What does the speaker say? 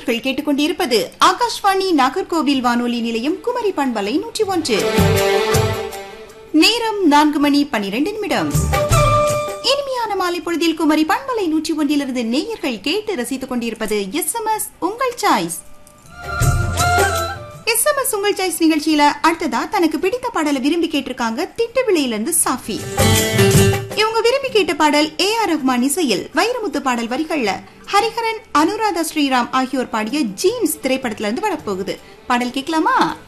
நேயர்கள் கேட்டுக்கொண்டிருப்பது ஆகாஷ்வாணி நாகர்கோவில் வானொலி நிலையம் குமரி பண்பலை நூற்றி ஒன்று நேரம் நான்கு மணி பனிரெண்டு நிமிடம் இனிமையான மாலை பொழுதில் குமரி பண்பலை நூற்றி ஒன்றிலிருந்து நேயர்கள் கேட்டு ரசித்துக் கொண்டிருப்பது எஸ் எம் எஸ் உங்கள் சாய்ஸ் எஸ் எம் எஸ் உங்கள் சாய்ஸ் நிகழ்ச்சியில அடுத்ததா தனக்கு பிடித்த பாடலை விரும்பி கேட்டிருக்காங்க திட்டுவிளையிலிருந்து சாஃபி இவங்க விரும்பி கேட்ட பாடல் ஏ ஆர் ரஹ்மான் இசையில் வைரமுத்து பாடல் வரிகள்ல ஹரிஹரன் அனுராதா ஸ்ரீராம் ஆகியோர் பாடிய ஜீன்ஸ் திரைப்படத்துல இருந்து வரப்போகுது பாடல் கேட்கலாமா